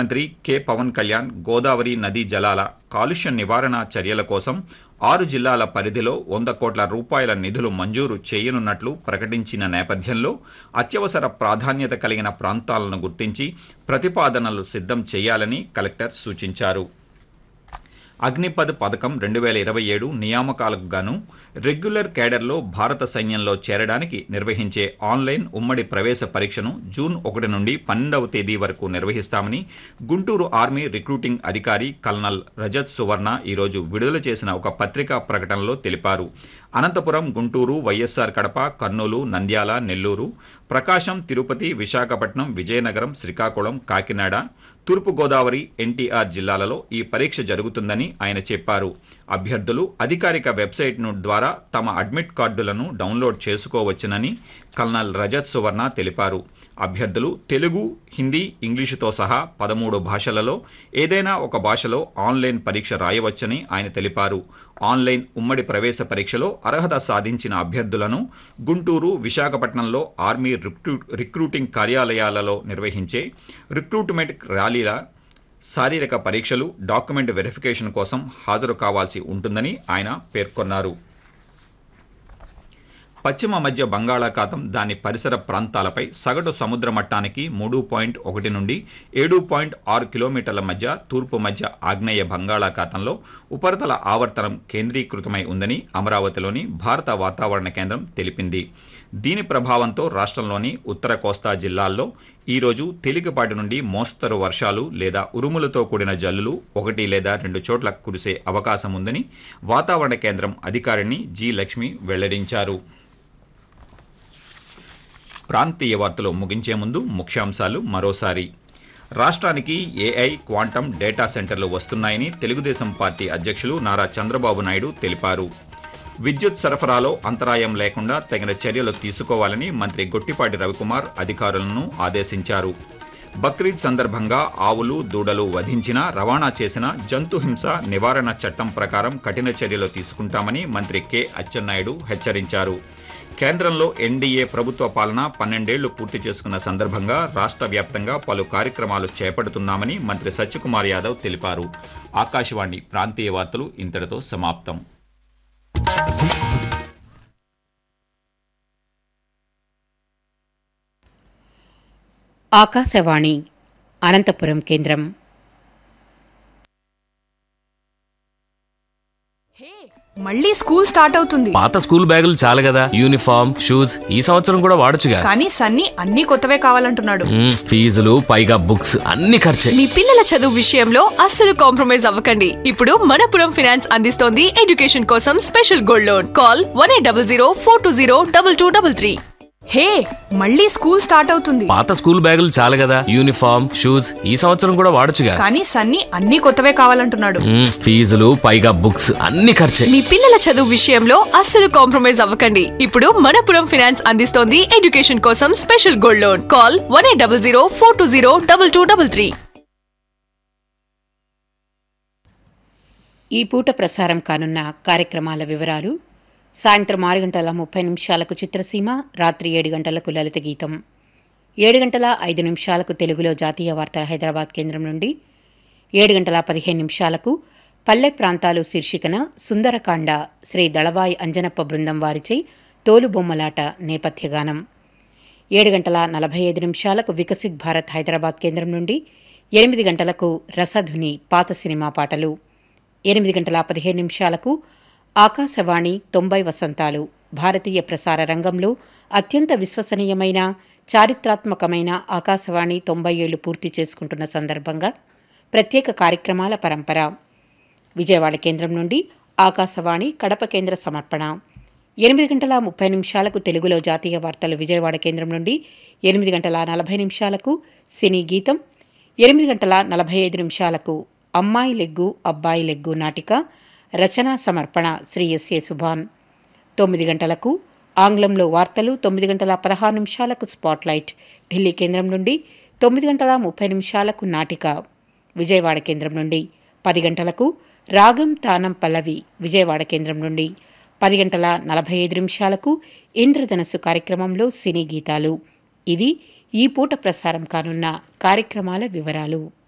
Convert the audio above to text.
ముఖ్యమంత్రి కె పవన్ కళ్యాణ్ గోదావరి నదీ జలాల కాలుష్య నివారణ చర్యల కోసం ఆరు జిల్లాల పరిధిలో వంద కోట్ల రూపాయల నిధులు మంజూరు చేయనున్నట్లు ప్రకటించిన నేపథ్యంలో అత్యవసర ప్రాధాన్యత కలిగిన ప్రాంతాలను గుర్తించి ప్రతిపాదనలు సిద్ధం చేయాలని కలెక్టర్ సూచించారు అగ్నిపథ్ పథకం రెండు వేల ఇరవై ఏడు నియామకాలకు గాను రెగ్యులర్ కేడర్లో భారత సైన్యంలో చేరడానికి నిర్వహించే ఆన్లైన్ ఉమ్మడి ప్రవేశ పరీక్షను జూన్ ఒకటి నుండి పన్నెండవ తేదీ వరకు నిర్వహిస్తామని గుంటూరు ఆర్మీ రిక్రూటింగ్ అధికారి కల్నల్ రజత్ సువర్ణ ఈరోజు విడుదల చేసిన ఒక పత్రికా ప్రకటనలో తెలిపారు అనంతపురం గుంటూరు వైఎస్ఆర్ కడప కర్నూలు నంద్యాల నెల్లూరు ప్రకాశం తిరుపతి విశాఖపట్నం విజయనగరం శ్రీకాకుళం కాకినాడ తూర్పుగోదావరి ఎన్టీఆర్ జిల్లాలలో ఈ పరీక్ష జరుగుతుందని ఆయన చెప్పారు అభ్యర్థులు అధికారిక వెబ్సైట్ను ద్వారా తమ అడ్మిట్ కార్డులను డౌన్లోడ్ చేసుకోవచ్చునని కల్నల్ రజత్ సువర్ణ తెలిపారు అభ్యర్థులు తెలుగు హిందీ ఇంగ్లీషుతో సహా పదమూడు భాషలలో ఏదైనా ఒక భాషలో ఆన్లైన్ పరీక్ష రాయవచ్చని ఆయన తెలిపారు ఆన్లైన్ ఉమ్మడి ప్రవేశ పరీక్షలో అర్హత సాధించిన అభ్యర్థులను గుంటూరు విశాఖపట్నంలో ఆర్మీ రిక్రూ- రిక్రూటింగ్ కార్యాలయాలలో నిర్వహించే రిక్రూట్మెంట్ ర్యాలీల శారీరక పరీక్షలు డాక్యుమెంట్ వెరిఫికేషన్ కోసం హాజరు కావాల్సి ఉంటుందని ఆయన పేర్కొన్నారు పశ్చిమ మధ్య బంగాళాఖాతం దాని పరిసర ప్రాంతాలపై సగటు సముద్ర మట్టానికి మూడు పాయింట్ ఒకటి నుండి ఏడు పాయింట్ ఆరు కిలోమీటర్ల మధ్య తూర్పు మధ్య ఆగ్నేయ బంగాళాఖాతంలో ఉపరితల ఆవర్తనం కేంద్రీకృతమై ఉందని అమరావతిలోని భారత వాతావరణ కేంద్రం తెలిపింది దీని ప్రభావంతో రాష్ట్రంలోని ఉత్తర కోస్తా జిల్లాల్లో ఈ రోజు తేలికపాటి నుండి మోస్తరు వర్షాలు లేదా ఉరుములతో కూడిన జల్లులు ఒకటి లేదా రెండు చోట్ల కురిసే అవకాశం ఉందని వాతావరణ కేంద్రం అధికారిని జి లక్ష్మి వెల్లడించారు ప్రాంతీయ వార్తలు ముగించే ముందు ముఖ్యాంశాలు మరోసారి రాష్ట్రానికి ఏఐ క్వాంటం డేటా సెంటర్లు వస్తున్నాయని తెలుగుదేశం పార్టీ అధ్యక్షులు నారా చంద్రబాబు నాయుడు తెలిపారు విద్యుత్ సరఫరాలో అంతరాయం లేకుండా తగిన చర్యలు తీసుకోవాలని మంత్రి గొట్టిపాటి రవికుమార్ అధికారులను ఆదేశించారు బక్రీద్ సందర్భంగా ఆవులు దూడలు వధించిన రవాణా చేసిన జంతు హింస నివారణ చట్టం ప్రకారం కఠిన చర్యలు తీసుకుంటామని మంత్రి కె అచ్చెన్నాయుడు హెచ్చరించారు కేంద్రంలో ఎన్డీఏ ప్రభుత్వ పాలన పన్నెండేళ్లు పూర్తి చేసుకున్న సందర్భంగా రాష్ట్ర వ్యాప్తంగా పలు కార్యక్రమాలు చేపడుతున్నామని మంత్రి సత్యకుమార్ యాదవ్ తెలిపారు ఆకాశవాణి ప్రాంతీయ వార్తలు ఇంతటితో సమాప్తం ఆకాశవాణి అనంతపురం కేంద్రం మళ్ళీ స్కూల్ స్టార్ట్ అవుతుంది పాత స్కూల్ బ్యాగులు చాలు కదా యూనిఫామ్ షూస్ ఈ సంవత్సరం కూడా వాడొచ్చుగా కానీ సన్నీ అన్ని కొత్తవే కావాలంటున్నాడు మ్మ్, ఫీజులు పైగా బుక్స్ అన్ని ఖర్చే మీ పిల్లల చదువు విషయంలో అస్సలు కాంప్రమైజ్ అవ్వకండి ఇప్పుడు మనపురం ఫినాన్స్ అందిస్తోంది ఎడ్యుకేషన్ కోసం special gold loan call one eight double zero four two zero double two double three hey మళ్ళీ స్కూల్ స్టార్ట్ అవుతుంది పాత స్కూల్ బ్యాగులు చాలు కదా యూనిఫామ్ షూస్ ఈ సంవత్సరం కూడా వాడొచ్చుగా కానీ సన్నీ అన్ని కొత్తవే కావాలంటున్నాడు మ్మ్, ఫీజులు పైగా బుక్స్ అన్ని ఖర్చే మీ పిల్లల చదువు విషయంలో అస్సలు కాంప్రమైజ్ అవ్వకండి ఇప్పుడు మనపురం ఫినాన్స్ అందిస్తోంది ఎడ్యుకేషన్ కోసం special gold loan call one eight double zero four two zero double two double three ఈ పూట ప్రసారం కానున్న కార్యక్రమాల వివరాలు సాయంత్రం ఆరు గంటల ముప్పై నిమిషాలకు చిత్రసీమ రాత్రి ఏడు గంటలకు లలిత గీతం ఏడు గంటల ఐదు నిమిషాలకు తెలుగులో జాతీయ వార్తల హైదరాబాద్ కేంద్రం నుండి ఏడు గంటల పదిహేను నిమిషాలకు పల్లె ప్రాంతాలు శీర్షికన సుందరకాండ శ్రీ దళవాయి అంజనప్ప బృందం వారిచే తోలుబొమ్మలాట నేపథ్యగానం ఏడు గంటల నలభై ఐదు నిమిషాలకు వికసిత్ భారత్ హైదరాబాద్ కేంద్రం నుండి ఎనిమిది గంటలకు రసధుని పాత సినిమా పాటలు ఎనిమిది గంటల పదిహేను నిమిషాలకు ఆకాశవాణి తొంభై వసంతాలు భారతీయ ప్రసార రంగంలో అత్యంత విశ్వసనీయమైన చారిత్రాత్మకమైన ఆకాశవాణి తొంభై ఏళ్లు పూర్తి చేసుకుంటున్న సందర్భంగా ప్రత్యేక కార్యక్రమాల పరంపర విజయవాడ కేంద్రం నుండి ఆకాశవాణి కడప కేంద్ర సమర్పణ ఎనిమిది గంటల ముప్పై నిమిషాలకు తెలుగులో జాతీయ వార్తలు విజయవాడ కేంద్రం నుండి ఎనిమిది గంటల నలభై నిమిషాలకు సినీ గీతం ఎనిమిది గంటల నలభై ఐదు నిమిషాలకు అమ్మాయి లెగ్గు అబ్బాయి లెగ్గు నాటిక రచనా సమర్పణ శ్రీ ఎస్ఏ సుభాన్ తొమ్మిది గంటలకు ఆంగ్లంలో వార్తలు తొమ్మిది గంటల పదహారు నిమిషాలకు స్పాట్లైట్ ఢిల్లీ కేంద్రం నుండి తొమ్మిది గంటల ముప్పై నిమిషాలకు నాటిక విజయవాడ కేంద్రం నుండి పది గంటలకు రాగం తానం పల్లవి విజయవాడ కేంద్రం నుండి పది గంటల నలభై ఐదు నిమిషాలకు ఇంద్రధనస్సు కార్యక్రమంలో సినీ గీతాలు ఇవి ఈ పూట ప్రసారం కానున్న కార్యక్రమాల వివరాలు